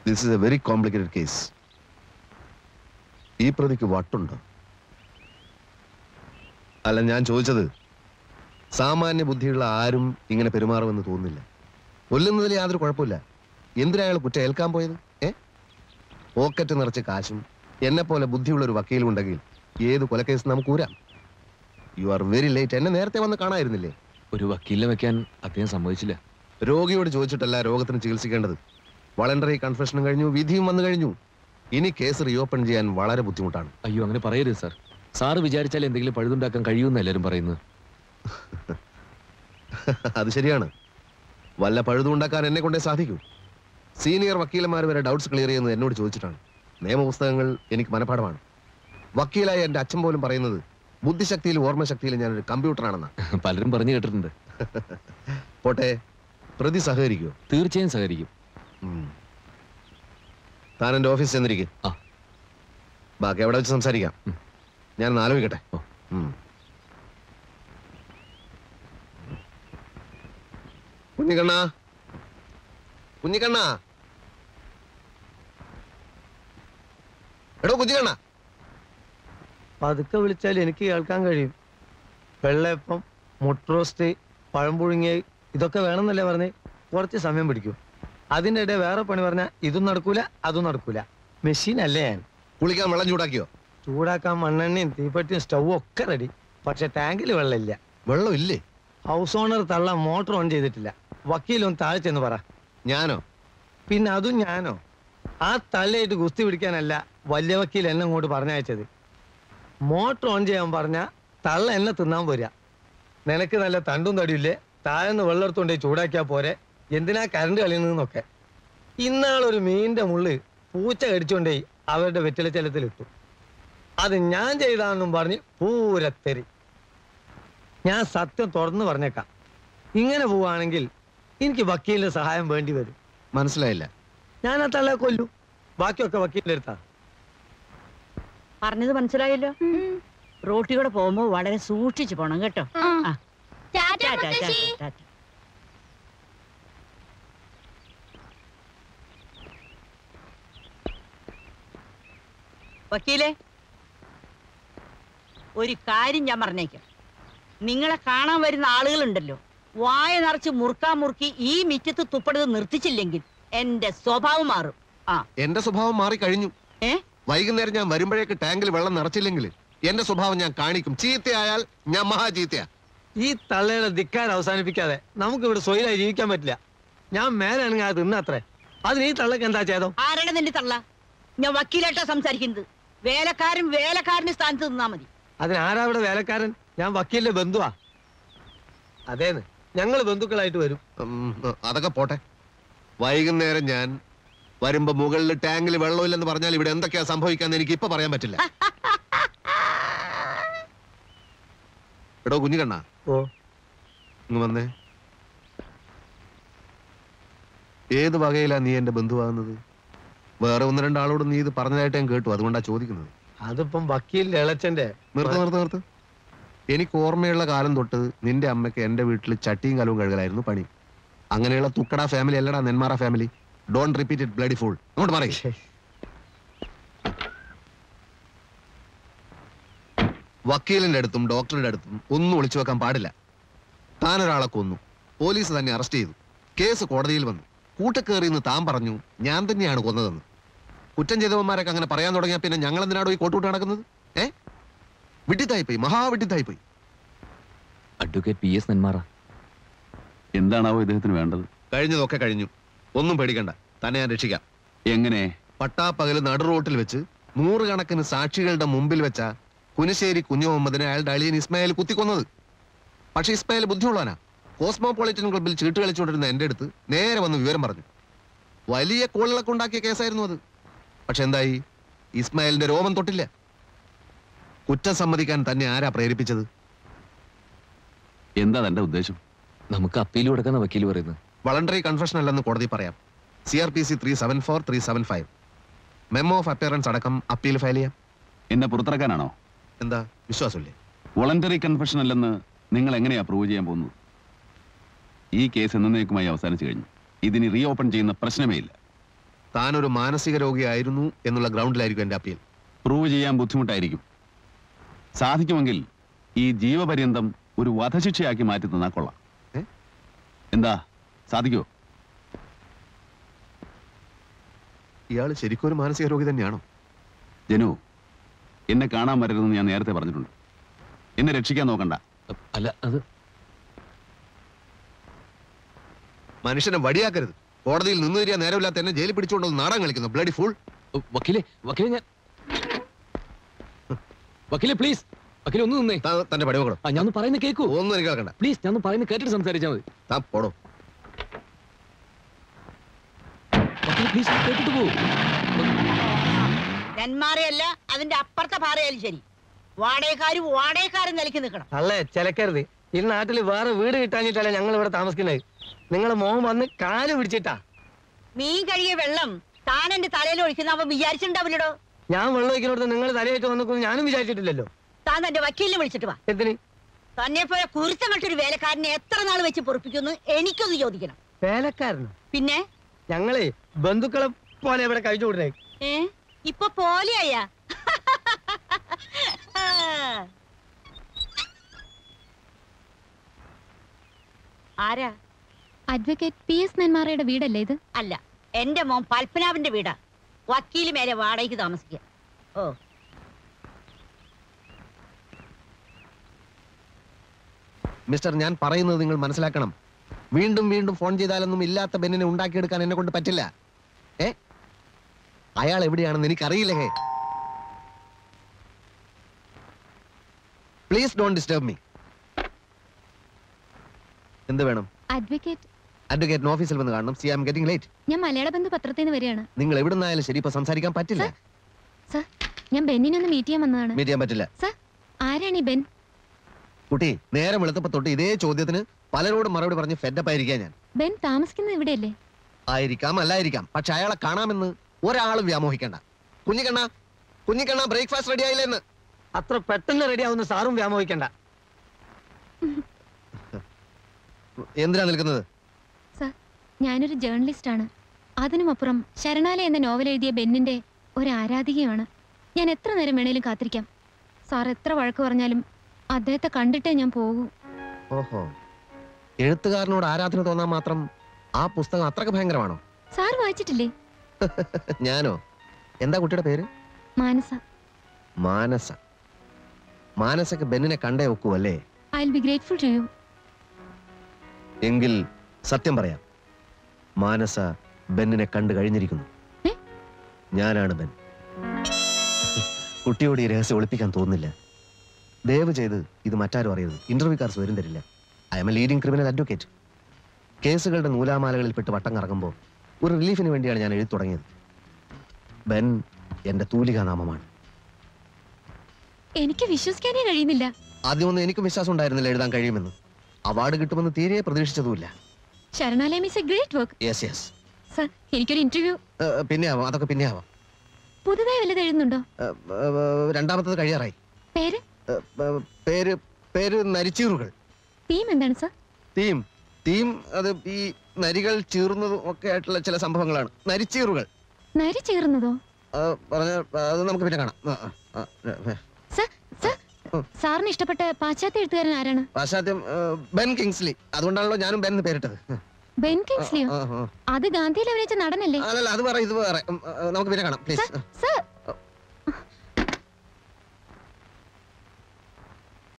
This is a very complicated case ഈ പ്രതിക്ക് വട്ടുണ്ടോ അല്ല ഞാൻ ചോദിച്ചത് സാമാന്യ ബുദ്ധിയുള്ള ആരും ഇങ്ങനെ പെരുമാറുമെന്ന് തോന്നുന്നില്ല കൊല്ലുന്നതിൽ യാതൊരു കുഴപ്പമില്ല എന്തിനാ അയാൾ കുറ്റം ഏൽക്കാൻ പോയത് ഏ പോക്കറ്റ് നിറച്ച് കാശും എന്നെ പോലെ ബുദ്ധിയുള്ള ഒരു വക്കീലും ഉണ്ടെങ്കിൽ ഏത് കൊലക്കേസ് നമുക്ക് ഊരാം യു ആർ വെരി ലേറ്റ് എന്നെ നേരത്തെ വന്ന് കാണായിരുന്നില്ലേ ഒരു വക്കീലിനെ വെക്കാൻ അദ്ദേഹം സമ്മതിച്ചില്ല രോഗിയോട് ചോദിച്ചിട്ടല്ല രോഗത്തിന് ചികിത്സിക്കേണ്ടത് വളണ്ടറി കൺഫെഷനും കഴിഞ്ഞു വിധിയും വന്നു കഴിഞ്ഞു ഇനി കേസ് റീഓപ്പൺ ചെയ്യാൻ വളരെ ബുദ്ധിമുട്ടാണ് അയ്യോ അങ്ങനെ പറയരുത് സാർ സാറ് വിചാരിച്ചാൽ എന്തെങ്കിലും പഴുതുണ്ടാക്കാൻ കഴിയുമെന്ന് എല്ലാവരും പറയുന്നത് അത് ശരിയാണ് വല്ല പഴുതും ഉണ്ടാക്കാൻ എന്നെ കൊണ്ടേ സാധിക്കൂ സീനിയർ വക്കീലന്മാർ വരെ ഡൗട്ട്സ് ക്ലിയർ ചെയ്യുന്നത് എന്നോട് ചോദിച്ചിട്ടാണ് നിയമപുസ്തകങ്ങൾ എനിക്ക് മനഃപ്പാടമാണ് വക്കീലായ എൻ്റെ അച്ഛൻ പോലും പറയുന്നത് ബുദ്ധിശക്തിയിലും ഓർമ്മശക്തിയിലും ഞാനൊരു കമ്പ്യൂട്ടറാണെന്നാ പലരും പറഞ്ഞു കേട്ടിട്ടുണ്ട് പോട്ടെ പ്രതി സഹകരിക്കുമോ തീർച്ചയായും സഹകരിക്കും ഉം. താൻ എൻ്റെ ഓഫീസിൽ ചെന്നിരിക്കും ആ. ബാക്കി അവിടെ വെച്ച് സംസാരിക്കാം ഉം. ഞാൻ ഒന്ന് ആലോചിക്കട്ടെ ഓ. ഉം. കുഞ്ഞിക്കണ്ണ കുഞ്ഞിക്കണ്ണ എടോ കുഞ്ഞിക്കണ്ണ പതുക്കെ വിളിച്ചാൽ എനിക്ക് കേൾക്കാൻ കഴിയും വെള്ളയപ്പം മുട്ട റോസ്റ്റ് പഴം പുഴുങ്ങിയ ഇതൊക്കെ വേണമെന്നല്ലേ പറഞ്ഞ് കുറച്ച് സമയം പിടിക്കും അതിൻ്റെ ഇടയിൽ വേറെ പണി പറഞ്ഞാൽ ഇതും നടക്കൂല അതും നടക്കൂല മെഷീൻ അല്ലേ ഞാൻ കുളിക്കാൻ വെള്ളം ചൂടാക്കിയോ ചൂടാക്കാൻ മണ്ണെണ്ണയും തീപ്പെട്ടിയും സ്റ്റൗവും ഒക്കെ റെഡി പക്ഷെ ടാങ്കിൽ വെള്ളമില്ല വെള്ളം ഇല്ലേ ഹൗസ് ഓണർ തള്ള മോട്ടർ ഓൺ ചെയ്തിട്ടില്ല വക്കീലൊന്ന് താഴെ ചെന്ന് പറ ഞാനോ പിന്നെ അതും ഞാനോ ആ തള്ളയായിട്ട് ഗുസ്തി പിടിക്കാനല്ല വലിയ വക്കീൽ എന്നെ ഇങ്ങോട്ട് പറഞ്ഞയച്ചത് മോട്ടർ ഓൺ ചെയ്യാൻ പറഞ്ഞ തള്ള എന്നെ തിന്നാൻ പോരാ നിനക്ക് നല്ല തണ്ടും തടിയില്ലേ താഴെന്ന് വെള്ളം എടുത്തോണ്ടേ ചൂടാക്കിയാ പോരെ എന്തിനാ കറണ്ട് കളിയുന്നതെന്നൊക്കെ ഇന്നാളൊരു മീനിന്റെ മുള്ള് പൂച്ച കടിച്ചോണ്ടേ അവരുടെ വെറ്റിലച്ചലത്തിലിട്ടു അത് ഞാൻ ചെയ്താണെന്നും പറഞ്ഞ് പൂരത്തെറി ഞാൻ സത്യം തുറന്നു പറഞ്ഞേക്കാം ഇങ്ങനെ പോവാണെങ്കിൽ എനിക്ക് വക്കീലിന്റെ സഹായം വേണ്ടി വരും മനസ്സിലായില്ല ഞാൻ ആ തള്ളെ കൊല്ലു ബാക്കിയൊക്കെ വക്കീലിന്റെ അടുത്താ പറഞ്ഞത് മനസ്സിലായല്ലോ റോട്ടിൽ കൂടെ പോകുമ്പോ വളരെ സൂക്ഷിച്ചു പോണം കേട്ടോ ആ. ടാറ്റ ടാറ്റ, ടാറ്റ, മുത്തശ്ശി ടാറ്റ. വക്കീലേ ഒരു കാര്യം ഞാൻ പറഞ്ഞേക്കാം നിങ്ങളെ കാണാൻ വരുന്ന ആളുകളുണ്ടല്ലോ വായ നിറച്ച് മുറുക്കാൻ മുറുക്കി ഈ മിറ്റത്ത് തുപ്പടത് നിർത്തിച്ചില്ലെങ്കിൽ എന്റെ സ്വഭാവം മാറും ആ എന്റെ സ്വഭാവം മാറി കഴിഞ്ഞു ഏ വൈകുന്നേരം ഞാൻ വരുമ്പോഴേക്ക് ടാങ്കിൽ വെള്ളം നിറച്ചില്ലെങ്കിൽ എന്റെ സ്വഭാവം ഞാൻ കാണിക്കും ചീത്തയായാൽ ഞാൻ മഹാ ചീത്തയാ ഈ തള്ളയുടെ ധിക്കാരം അവസാനിപ്പിക്കാതെ നമുക്ക് ഇവിടെ സ്വൈരായി ജീവിക്കാൻ പറ്റില്ല ഞാൻ മേലാണെങ്കിൽ അത് തിന്നത്രേ അതിന് ഈ തള്ളക്ക് എന്താ ചെയ്തോ ആരാണ് നിന്റെ തള്ള ഞാൻ വക്കീലായിട്ടാ സംസാരിക്കുന്നത് വേലക്കാരൻ വേലക്കാരന്റെ സ്ഥാനത്ത് നിന്നാ മതി അതിന് ആരാ ഇവിടെ വേലക്കാരൻ ഞാൻ വക്കീലിന്റെ ബന്ധുവാ അതേന്ന് ഞങ്ങൾ ബന്ധുക്കളായിട്ട് വരും ഉം, അതൊക്കെ പോട്ടെ വൈകുന്നേരം ഞാൻ വരുമ്പോ മുകളിൽ ടാങ്കിൽ വെള്ളമില്ലെന്ന് പറഞ്ഞാൽ ഇവിടെ എന്തൊക്കെയാ സംഭവിക്കാന്ന് എനിക്ക് ഇപ്പൊ പറയാൻ പറ്റില്ല എടോ കുഞ്ഞുകണ്ണ ഓ ഇങ്ങ് വന്നേ ഏത് വകയിലാ നീ എന്റെ ബന്ധുവാകുന്നത് വേറെ ഒന്ന് രണ്ടാളോട് നീ ഇത് പറഞ്ഞതായിട്ട് ഞാൻ കേട്ടു അതുകൊണ്ടാ ചോദിക്കുന്നത് അതിപ്പം വക്കീലിന്റെ ഇളച്ചന്റെ നിർത്ത് നിർത്ത് നിർത്ത് എനിക്ക് ഓർമ്മയുള്ള കാലം തൊട്ട് നിന്റെ അമ്മയ്ക്ക് എന്റെ വീട്ടിൽ ചട്ടിയും കലവും കഴുകലായിരുന്നു പണി അങ്ങനെയുള്ള തുക്കട ഫാമിലി അല്ലടാ Nenmara family don't repeat it bloody full അങ്ങോട്ട് പറയും വക്കീലിന്റെ അടുത്തും ഡോക്ടറുടെ അടുത്തും ഒന്നും ഒളിച്ചു വെക്കാൻ പാടില്ല താൻ ഒരാളെ കൊന്നു പോലീസ് തന്നെ അറസ്റ്റ് ചെയ്തു കേസ് കോടതിയിൽ വന്നു കൂട്ടക്കേറിയെന്ന് താൻ പറഞ്ഞു ഞാൻ തന്നെയാണ് കൊന്നതെന്ന് കുറ്റം ചെയ്തവന്മാരൊക്കെ അങ്ങനെ പറയാൻ തുടങ്ങിയാൽ പിന്നെ ഞങ്ങൾ എന്തിനാടോ ഈ കോട്ടുകൂട്ട് നടക്കുന്നത് ഏ വിഡിത്തായിപ്പോയി മഹാവിഡിത്തായിപ്പോയി അഡ്വക്കേറ്റ് പി എസ് നെന്മാറ എന്താണാവോ ഇദ്ദേഹത്തിന് വേണ്ടത് കഴിഞ്ഞതൊക്കെ കഴിഞ്ഞു ഒന്നും പേടിക്കണ്ട തന്നെ ഞാൻ രക്ഷിക്കാം എങ്ങനെ പട്ടാപ്പകല് നടു റോട്ടിൽ വെച്ച് നൂറുകണക്കിന് സാക്ഷികളുടെ മുമ്പിൽ വെച്ച കുനിശ്ശേരി കുഞ്ഞു മുഹമ്മദിനെ അയാളുടെ അളിയൻ ഇസ്മായിൽ കുത്തിക്കൊന്നത് പക്ഷെ ഇസ്മായിൽ ബുദ്ധിയുള്ളവനാ കോസ്മോപൊളിറ്റൻ ക്ലബിൽ ചീട്ട് കളിച്ചുകൊണ്ടിരുന്ന എന്റെ അടുത്ത് നേരെ വന്ന് വിവരം പറഞ്ഞു വലിയ കോളിളക്കം ഉണ്ടാക്കിയ കേസായിരുന്നു അത് പക്ഷെ എന്തായി ഇസ്മായിലിന്റെ രോമം തൊട്ടില്ല കുറ്റം സമ്മതിക്കാൻ തന്നെ ആരാ പ്രേരിപ്പിച്ചത് എന്താ തന്റെ ഉദ്ദേശം നമുക്ക് അപ്പീൽ കൊടുക്കുന്ന വക്കീൽ പറയുന്നത് വളണ്ടറി കൺഫെഷൻ അല്ലെന്ന് കോടതി പറയാം C R P C three seven four three seven five memo of appearance അടക്കം അപ്പീൽ ഫയൽ ചെയ്യാം എന്നെ പുറത്തിറക്കാനാണോ എന്താ വിശ്വാസമില്ലേ വോളണ്ടറി കൺഫെഷൻ അല്ലെന്ന് നിങ്ങൾ എങ്ങനെയാ പ്രൂവ് ചെയ്യാൻ പോകുന്നത് ഈ കേസ് എന്നേക്കുമായി അവസാനിച്ചു കഴിഞ്ഞു ഇതിന് റീ ഓപ്പൺ ചെയ്യുന്ന പ്രശ്നമേ ഇല്ല താനൊരു മാനസിക രോഗിയായിരുന്നു എന്നുള്ള ഗ്രൗണ്ടിലായിരിക്കും എന്റെ അപ്പീൽ പ്രൂവ് ചെയ്യാൻ ബുദ്ധിമുട്ടായിരിക്കും സാധിക്കുമെങ്കിൽ ഈ ജീവപര്യന്തം ഒരു വധശിക്ഷയാക്കി മാറ്റി തന്നാ കൊള്ളാം ഏ? എന്താ സാധിക്കോ ഇയാൾ ശരിക്കും ഒരു മാനസിക രോഗി തന്നെയാണോ ജനു എന്നെ കാണാൻ വരരുതെന്ന് ഞാൻ നേരത്തെ പറഞ്ഞിട്ടുണ്ട് എന്നെ രക്ഷിക്കാൻ നോക്കണ്ട അല്ല അത് മനുഷ്യനെ വടിയാക്കരുത് കോടതിയിൽ നിന്ന് തരിക നേരമില്ലാത്ത എന്നെ ജയിലിൽ പിടിച്ചുകൊണ്ടു നാടകം കളിക്കുന്നു ബ്ലഡി ഫുൾ വക്കീലെ വക്കീലെ ഞാൻ വക്കീലെ പ്ലീസ് വക്കീലെ ഒന്ന് നിന്നേ തന്റെ പടിവകളും ആ ഞാൻ ഒന്ന് പറയുന്നത് കേൾക്കൂ ഒന്നും എനിക്ക് കേൾക്കണ്ട പ്ലീസ് ഞാൻ ഒന്ന് പറയുന്നത് കേട്ടിട്ട് സംസാരിച്ചാൽ മതി താ പോടോ വക്കീലെ പ്ലീസ് കേട്ടിട്ട് പോകും നെന്മാറയല്ല അതിന്റെ അപ്പുറത്തെ പാറയായാലും ശരി വാടകക്കാരും വാടകക്കാരും നിലയ്ക്ക് നിൽക്കണം അല്ലേ ചിലക്കരുത് ഈ നാട്ടിൽ വേറെ വീട് കിട്ടാഞ്ഞിട്ടല്ല ഞങ്ങൾ ഇവിടെ താമസിക്കുന്നത് നിങ്ങളെ മോൻ വന്ന് കാല് പിടിച്ചിട്ടാ മീൻ കഴുകിയ വെള്ളം താൻ എന്റെ തലയിൽ ഒഴിക്കുന്ന അവൻ വിചാരിച്ചിട്ടുണ്ടാവില്ലടോ ഞാൻ വെള്ളം ഒഴിക്കുന്നിടത്ത് നിങ്ങൾ തലയായിട്ട് വന്നിക്കുന്നു ഞാനും വിചാരിച്ചിട്ടില്ലല്ലോ താൻ തന്റെ വക്കീലിനെ വിളിച്ചിട്ട് വാ എന്തിന് തന്നെ പോലെ കുരുത്തങ്ങട്ടൊരു വേലക്കാരനെ എത്ര നാൾ വെച്ച് പൊറപ്പിക്കുന്നു എനിക്കൊന്ന് ചോദിക്കണം വേലക്കാരനോ പിന്നെ ഞങ്ങളെ ബന്ധുക്കളെ പോലെ ഇവിടെ കഴിച്ചു വിടണേ ഏ ഇപ്പൊ പോലെയായ ആരാ അഡ്വക്കേറ്റ് പി എസ് നെന്മാറയുടെ വീടല്ലേ ഇത് അല്ല എന്റെ മോൻ പൽപ്പനാവിന്റെ വീടാ വക്കീല് മേലെ വാടകയ്ക്ക് താമസിക്കുക ഓ മിസ്റ്റർ ഞാൻ പറയുന്നത് നിങ്ങൾ മനസ്സിലാക്കണം വീണ്ടും വീണ്ടും ഫോൺ ചെയ്താലൊന്നും ഇല്ലാത്ത ബെന്നിനെ ഉണ്ടാക്കിയെടുക്കാൻ എന്നെ കൊണ്ട് പറ്റില്ല ഏ അയാൾ എവിടെയാണെന്ന് എനിക്കറിയില്ല hey please don't disturb me എന്ത് വേണം അഡ്വക്കേറ്റ് അഡ്വക്കേറ്റിന് ഓഫീസിൽ വന്ന് കാണണം സി ആം ഗെറ്റിംഗ് ലേറ്റ് ഞാൻ മലയാള ബന്ധു പത്രത്തിൽ നിന്ന് വരികയാണ് നിങ്ങൾ എവിടെ നിന്നായാലും ശരി ഇപ്പൊ സംസാരിക്കാൻ പറ്റില്ല സർ ഞാൻ ബെന്നിനെ ഒന്ന് മീറ്റ് ചെയ്യാൻ വന്നതാണ് മീറ്റ് ചെയ്യാൻ പറ്റില്ല സർ ആരാണ് ഈ ബെൻ കുട്ടി നേരം വെളുത്തപ്പോ തൊട്ട് ഇതേ ചോദ്യത്തിന് പലരോടും മറുപടി പറഞ്ഞ് ഫെഡപ്പ് ആയിരിക്കാം ഞാൻ ബെൻ താമസിക്കുന്നത് ഇവിടെയല്ലേ ആയിരിക്കാം അല്ലായിരിക്കാം പക്ഷെ അയാളെ കാണാമെന്ന് ഒരാളും വ്യാമോഹിക്കണ്ട കുഞ്ഞിക്കണ്ണ കുഞ്ഞിക്കണ്ണ ബ്രേക്ക്ഫാസ്റ്റ് റെഡി ആയില്ലെന്ന് അത്ര പെട്ടെന്ന് റെഡി ആവുന്ന സാറും വ്യാമോഹിക്കണ്ട എന്തിനാ നിൽക്കുന്നത് സർ ഞാനൊരു ജേർണലിസ്റ്റ് ആണ് അതിനുമപ്പുറം ശരണാലയ എന്ന നോവൽ എഴുതിയ ബെന്നിന്റെ ഒരു ആരാധികയാണ് ഞാൻ എത്ര നേരം വേണേലും കാത്തിരിക്കാം സാർ എത്ര വഴക്ക് പറഞ്ഞാലും അദ്ദേഹത്തെ കണ്ടിട്ടേ ഞാൻ പോകൂ ഓഹോ എഴുത്തുകാരനോട് ആരാധന തോന്നാൻ മാത്രം ആ പുസ്തകം അത്രക്ക് ഭയങ്കരമാണോ സാർ വായിച്ചിട്ടില്ലേ ഞാനോ എന്താ കുട്ടിയുടെ പേര് മാനസ മാനസ മാനസക്ക് ബെന്നിനെ കണ്ടേ ഒക്കൂ അല്ലേ I will be grateful to you എങ്കിൽ സത്യം പറയാം മാനസ ബെന്നിനെ കണ്ടു കഴിഞ്ഞിരിക്കുന്നു ഏ? ഞാനാണ് ബെൻ കുട്ടിയോട് ഈ രഹസ്യം ഒളിപ്പിക്കാൻ തോന്നുന്നില്ല ദയവ് ചെയ്ത് ഇത് മറ്റാരും അറിയരുത് ഇന്റർവ്യൂക്കാർ സ്വരം തരില്ല I'm a leading criminal advocate കേസുകളുടെ നൂലാമാലകളിൽ പെട്ട് വട്ടം കറങ്ങുമ്പോൾ ഒരു റിലീഫിന് വേണ്ടിയാണ് ഞാൻ എഴുതി തുടങ്ങിയത് ബെൻ എന്റെ തൂലികാ നാമമാണ് എനിക്ക് വിശ്വസിക്കാനേ കഴിയുന്നില്ല ആദ്യമൊന്നും എനിക്കും വിശ്വാസം ഉണ്ടായിരുന്നില്ല എഴുതാൻ കഴിയുമെന്ന് അവാർഡ് കിട്ടുമെന്ന് തീരെ പ്രതീക്ഷിച്ചതുമില്ല ശരണാലയം is a great work yes yes sir എനിക്കൊരു ഇന്റർവ്യൂ പിന്നെ ആവാം അതൊക്കെ പിന്നെ ആവാം പുതുതായി വല്ലത് എഴുതുന്നുണ്ടോ ഏഹ്, ഏഹ്, രണ്ടാമത്തത് കഴിയാറായി പേര് ഏഹ്, ഏഹ്, പേര് പേര് നരിച്ചീറുകൾ തീം എന്താണ് സർ തീം തീം അത് ഈ നരികൾ ചീറുന്നതും ഒക്കെ ആയിട്ടുള്ള ചില സംഭവങ്ങളാണ് നരിച്ചീറുകൾ നരി ചേർന്നതോ ആ, പറഞ്ഞ അത് നമുക്ക് പിന്നെ കാണാം ആ, ആ, ആ, ഏ. സർ സർ ഉം. സാറിന് ഇഷ്ടപ്പെട്ട പാശ്ചാത്യ എഴുത്തുകാരൻ ആരാണ് പാശ്ചാത്യം ഏഹ്, ബെൻ കിങ്സ്ലി അതുകൊണ്ടാണല്ലോ ഞാനും ബെൻ എന്ന് പേരിട്ടത് ബെൻ കിങ്സ്ലിയോ ആ, ആ, ആ. അത് ഗാന്ധിയിൽ അഭിനയിച്ച നടനല്ലേ അല്ലല്ല അത് വേറെ ഇത് വേറെ ഉം, ആ, നമുക്ക് പിന്നെ കാണാം പ്ലീസ് സർ